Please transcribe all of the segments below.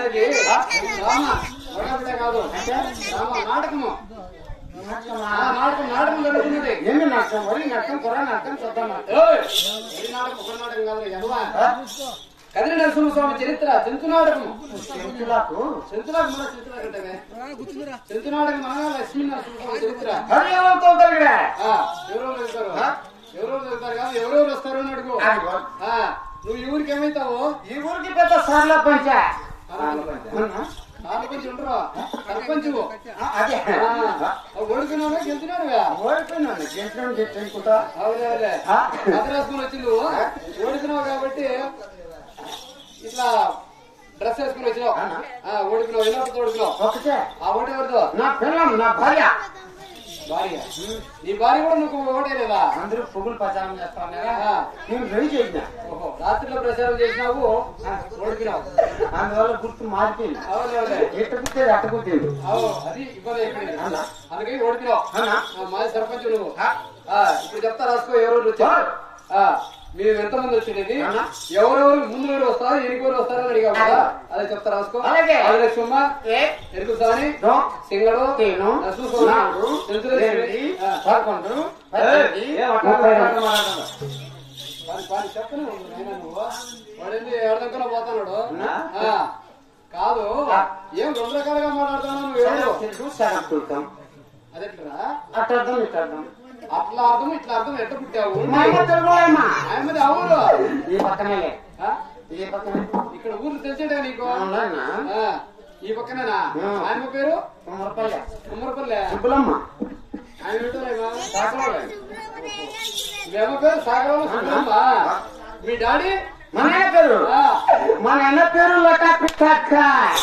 అనేది రామ మగబిడ్డ కాదు రామ నాటకము ఆ, నాటకం నాటకం జరుగుతున్నది ఏమి నాటకం వరి నాటకం కుర్ర నాటకం చుద్ద నాటకం ఏయ్! ఈ నాటకం ఒక నాటకం కాదు ఎదవా కదిరి నరసింహస్వామి చరిత్ర చెంతు నాటకము చెంచులకు చెంతునాటకం మన చరిత్ర కట్టమే చెంతునాటకం మన లక్ష్మీ నరసింహస్వామి చరిత్ర హరి ఏమంతో ఇక్కడ ఆ, ఎవరెవరు వెళ్తారు ఎవరెవరు వెళ్తారు కాదు ఎవరెవరు వస్తారు అని అడుగు అదిగో. ఆ, నువ్వు ఈ ఊరికి ఏమైతావు ఈ ఊరికి పెద్ద సార్ల పంచ సర్పంచ్ ఉండరు సర్పంచ్ అదే ఓడుకున్నావా గెలుతున్నాడుగా ఓడిపోయినాను గెలిచిన చెప్పుకుంటా అవునే అవునే ఆ? రాసుకుని వచ్చి నువ్వు ఓడుకున్నావు కాబట్టి ఇట్లా డ్రెస్ వేసుకుని వచ్చినావు అవునా? ఆ, ఓడుకున్నావు ఎన్నో ఓడుకున్నావు ఒకటే ఆ ఓటు ఎవరిదో నా పిల్లం నా భార్య భార్య నీ భార్య కూడా నువ్వు ఓటే లేదా అందరూ పువ్వులు ప్రచారం చేస్తా ఉన్నారా ఆ. నేను రెడీ చేసిన ఓహో రాత్రిలో ప్రచారం చేసినావు ఓడికినావు అందువల్ల గుర్తు మారిపోయింది అవునే అవునే ఎట్ట కుట్టేది అట్ట కుట్టేది అవు అది ఇబ్బంది అయిపోయింది అవునా? అందుకని ఓడికినావు అవునా? ఆ, మాది సర్పంచ్ నువ్వు ఆ? ఆ, ఇప్పుడు చెప్తా రాసుకో ఎవరెవరు వచ్చారు ఆ, మీరు ఎంతమంది వచ్చినది అవునా? ఎవరెవరు ముందు ఎవరు వస్తారు ఎనికి ఎవరు వస్తారు అని అడిగావు కదా అదే చెప్తా రాసుకో అలాగే. ఆదిలక్ష్మమ్మ ఏ ఎరుకు సాని దో సింగడు తేను నరసింహస్వామి, నాలుగు చెంచులక్ష్మి. ఎనిమిది ఆ. పదకొండు ఏయ్, పద్దెనిమిది ఏ ఒక్క ముప్పై మాట రెండు. మాట్లాడను. వాడి- వాడి చెప్పనే ఉంది నాయనా నువ్వు వాడేంటి ఏడదంకలో పోతాడు అవునా? ఆ, కాదు ఆ. ఏం రెండు రకాలుగా మాట్లాడుతున్నావు నువ్వు ఎవరు సగం తెలుగు, సగం తుడకం. అదెట్లరా అట్ట అర్థం ఇట్ట అర్థం అట్లా అర్థం ఇట్లా అర్థం ఎట్ట పుట్టావు మా అమ్మ తెలుగులేమ్మ. ఆయనది ఆ ఊరు ఈ పక్కనే ఆ? ఈ పక్కనే ఇక్కడ ఊరు తెలిసేట నీకు అవునా ఆ, ఈ పక్కనేనా ఆ. ఆయన పేరు కుమ్మరపల్లె కుమ్మరపల్లె సుబ్బులమ్మ ఆయన పెట్టలేమా సాకలోలే. మేమ పేరు సాగరం సుబ్బమ్మ మీ డాడీ మా నాన్న పేరు ఆ, మా నాన్న పేరు లతా పిట్టక్క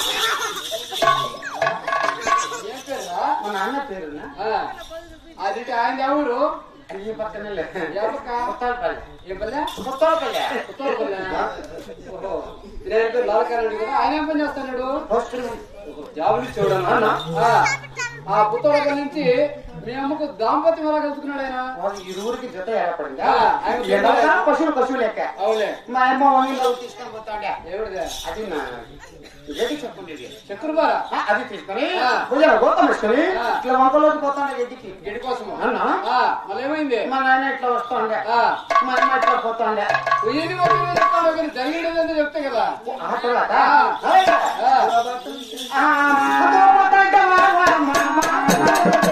ఏం పేరురా మా నాన్న పేరునా ఆ, అది ఆయన ఆ ఊరు ఈ పక్కనే లే. ఏ పక్క కొత్తపల్లె ఏ పల్లె కొత్తపల్లె ఉత్తరపల్లె ఓహో నేను పేరు లాలకారెడ్డి కదా ఆయన ఏం పని చేస్తున్నాడు హాస్టల్ జాబులు ఇచ్చేవాడు అవునా? ఆ పుత్తూరు నుంచి మీ అమ్మకు దాంపత్యం ఎలా కలుసుకున్నాడు ఆయన వాళ్ళు ఇరువురికి జత ఏర్పడిందా ఆ, ఆయన ఎడవగా పశువులు పశువులు లెక్క అవులే మా అమ్మ వంగిలో తీసుకొని పోతాండే ఎవరిదే అది నా ఏది చెప్పండి చక్రబార ఆ, అది తీసుకొని ఆ. భుజాల గోతం వేసుకొని ఆ. ఇట్లా వంకలోకి పోతాండే గడ్డికి గడి కోసము అవునా? ఆ, మళ్ళీ ఏమైంది మా నాన్న ఇట్లా వస్తాండే ఆ, మా అమ్మ ఇట్లా పోతాండే ఏది మొత్తం చెప్తాను కానీ జరిగేది చెప్తే కదా ఆ తర్వాత ఆ. ఆయ్. ఆ, ఆ, అదో పోతాంటే మా అమ్మ, మా అమ్మ.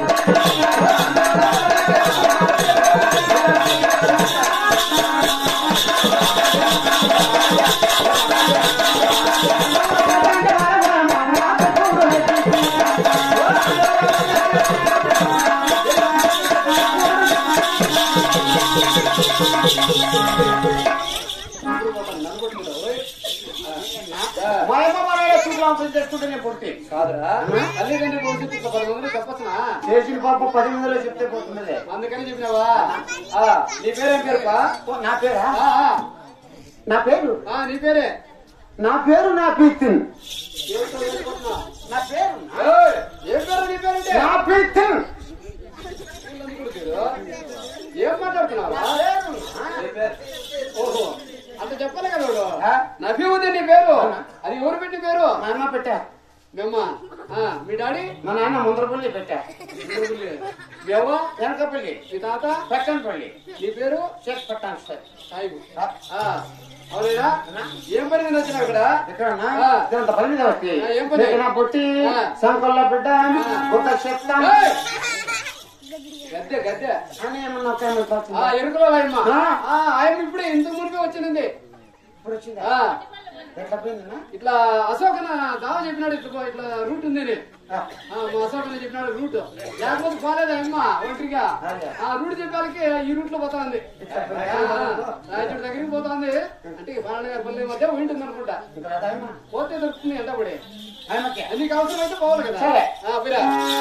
మా అమ్మ మా నాన్న చూపులాంపులు తెచ్చుకుంటేనే పుట్టి కాదురా తల్లిదండ్రి భవిష్యత్తు ఇట్లా పది మంది చెప్పచ్చునా చేసిన పాప పది మందిలో చెప్తే పోతున్నదే అందుకని చెప్పినావా ఆ, నీ పేరేం పేరుపా ఓ, నా పేరా ఆ, ఆ, నా పేరు ఆ, నీ పేరే నా పేరు నా పీతిన్ ఏమిటో వేసుకుంటున్నా? నా పేరు ఏయ్, ఏం పేరు నీ పేరంటే నా పీతిన్ వీళ్ళందరూ కూడా పేరు? ఏం మాట్లాడుతున్నావు నీ పేరు ఓహో అంత చెప్పాలి కదా వాడు ఆ? నఫీవుద్దీన్ నీ పేరు అది ఎవరు పెట్టి పేరు మా అమ్మ పెట్టా మేమ్మ ఆ, మీ డాడీ మా నాన్న ముందరపల్లి పెట్టా మేవ వెనకపల్లి మీ తాత పెక్కనపల్లి నీ పేరు చెక్ పెట్టాను సార్ సాయిబు ఆ, అవునేనా ఏం పని మీద వచ్చినావు ఇక్కడ ఇక్కడ ఆ. ఇదంతా పని మీద వచ్చి ఆ, ఏం పని? నా పొట్టి ఆ. సంకల్లో బిడ్డ ఒక చెప్తా ఏయ్! గద్దె గద్దె అని ఏమన్నా ఒక ఏమన్నా ఆ తోచిందా? ఎరుకులో ఆయమ్మ ఆ. ఆ, ఆయమ్మ ఇప్పుడే ఇంత మునిపే వచ్చింది ఇప్పుడు వచ్చిందా ఆ, ఎట్లా పోయిందన్నా ఇట్లా అశోకన దావ చెప్పినాడు ఇట్లా పో- ఇట్లా రూట్ ఉంది అని. ఆ. ఆ, మా అశోకన చెప్పినాడు రూట్ లేకపోతే పోలేదు అమ్మ ఒంటరిగా అదే. ఆ రూట్ చెప్పాలకి ఈ రూట్ లో పోతా ఉంది రాయచూడు దగ్గరికి పోతుంది అంటే బాలన్న గారి పల్లె మధ్య ఉంటుంది అనుకుంటా ఇక్కడ అదాయమ్మా. పోతే దొరుకుతుంది ఎంత పడి ఆయమ్మకి. నీకు అవసరం అయితే పోవాలి కదా సరే. ఆ, పిరా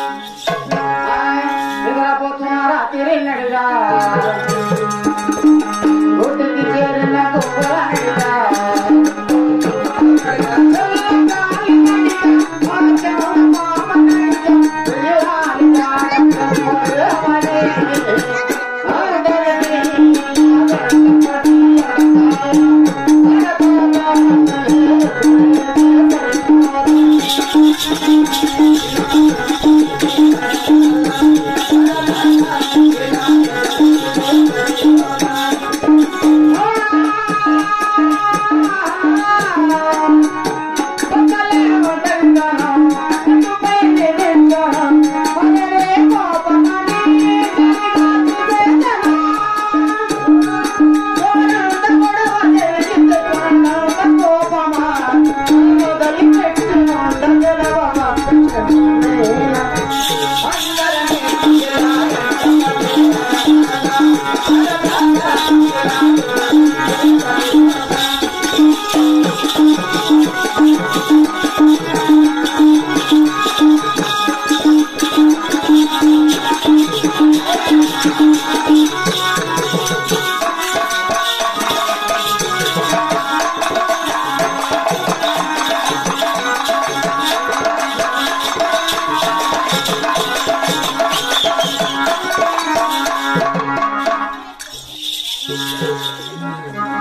నిద్రపోతున్నారా తిరిగినడిగా ఒడ్డుకి చేరిన కుక్కలాడిగా. ఆ